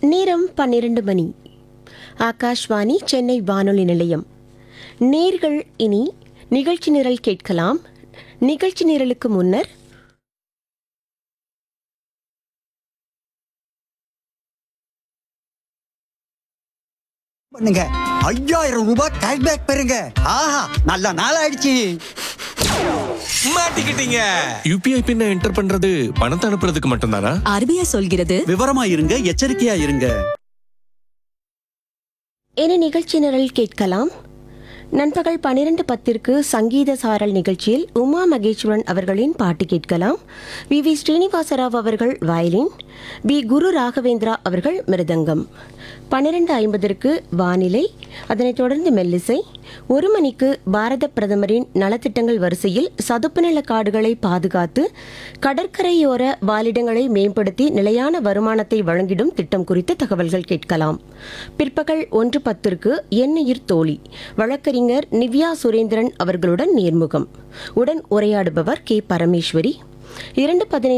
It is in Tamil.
நேரம் பன்னிரண்டு மணி ஆகாஷ்வாணி சென்னை வானொலி நிலையம் நேர்கள் இனி நிகழ்ச்சி நிரல் கேட்கலாம் நிகழ்ச்சி நிரலுக்கு முன்னர் பண்ணுங்க ஐயாயிரம் ரூபாய் கேஷ்பேக் பெறுங்க ஆஹா நல்ல நாள் ஆயிடுச்சு மாட்டிக்கிட்டீங்க யூபிஐ பின்ன என்டர் பண்றது பணத்தை அனுப்புறதுக்கு மட்டும்தானா ஆர்பிஐ சொல்கிறது விவரமா இருங்க எச்சரிக்கையா இருங்க என நிகழ்ச்சி நிரல் கேட்கலாம் நண்பகல் பன்னிரண்டு பத்திற்கு சங்கீத சாரல் நிகழ்ச்சியில் உமா மகேஸ்வரன் அவர்களின் பாட்டு கேட்கலாம் வி வி ஸ்ரீனிவாசராவ் அவர்கள் வயலின் பி குரு ராகவேந்திரா அவர்கள் மிருதங்கம் பன்னிரண்டு ஐம்பதற்கு வானிலை அதனைத் தொடர்ந்து மெல்லிசை ஒரு மணிக்கு பாரத பிரதமரின் நலத்திட்டங்கள் வரிசையில் சதுப்பு நில காடுகளை பாதுகாத்து கடற்கரையோர வாழிடங்களை மேம்படுத்தி நிலையான வருமானத்தை வழங்கிடும் திட்டம் குறித்த தகவல்கள் கேட்கலாம் பிற்பகல் ஒன்று பத்திற்கு எண்ணுயிர் தோழி வழக்கறிஞர் நிவ்யா சுரேந்திரன் அவர்களுடன் நேர்முகம் உடன் உரையாடுபவர் கே பரமேஸ்வரி இரண்டு பதினைந்து